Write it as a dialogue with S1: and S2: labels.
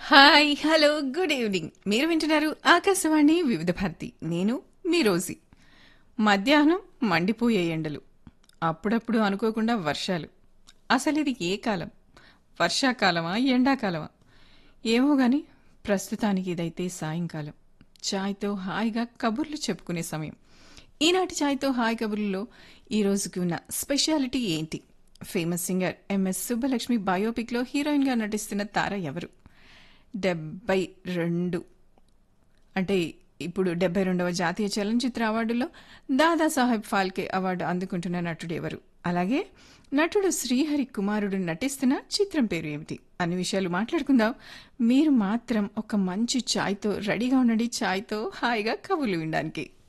S1: hi hello good evening మీరు వింటున్నారు ఆకాశవాణి వివిధ భారతి నేను మీ రోజీ మధ్యాహ్నం మండిపోయే ఎండలు అప్పుడప్పుడు అనుకోకుండా వర్షాలు అసలు ఇది ఏ కాలం వర్షాకాలమా ఎండాకాలమా ఏమో గాని ప్రస్తుతానికి ఇదైతే సాయంకాలం చాయ్తో హాయిగా కబుర్లు చెప్పుకునే సమయం ఈనాటి చాయ్తో హాయ్ కబుర్లలో ఈ రోజుకి ఉన్న స్పెషాలిటీ ఏంటి ఫేమస్ సింగర్ ఎంఎస్ సుబ్బలక్ష్మి బయోపిక్లో హీరోయిన్గా నటిస్తున్న తార ఎవరు డెబ్బై రెండు అంటే ఇప్పుడు డెబ్బై రెండవ జాతీయ చలనచిత్ర అవార్డులో దాదాసాహెబ్ ఫాల్కే అవార్డు అందుకుంటున్న నటుడు ఎవరు అలాగే నటుడు శ్రీహరి కుమారుడు నటిస్తున్న చిత్రం పేరు ఏమిటి అన్ని విషయాలు మాట్లాడుకుందాం మీరు మాత్రం ఒక మంచి ఛాయ్తో రెడీగా ఉండండి ఛాయ్తో హాయిగా కబుర్లు వినడానికి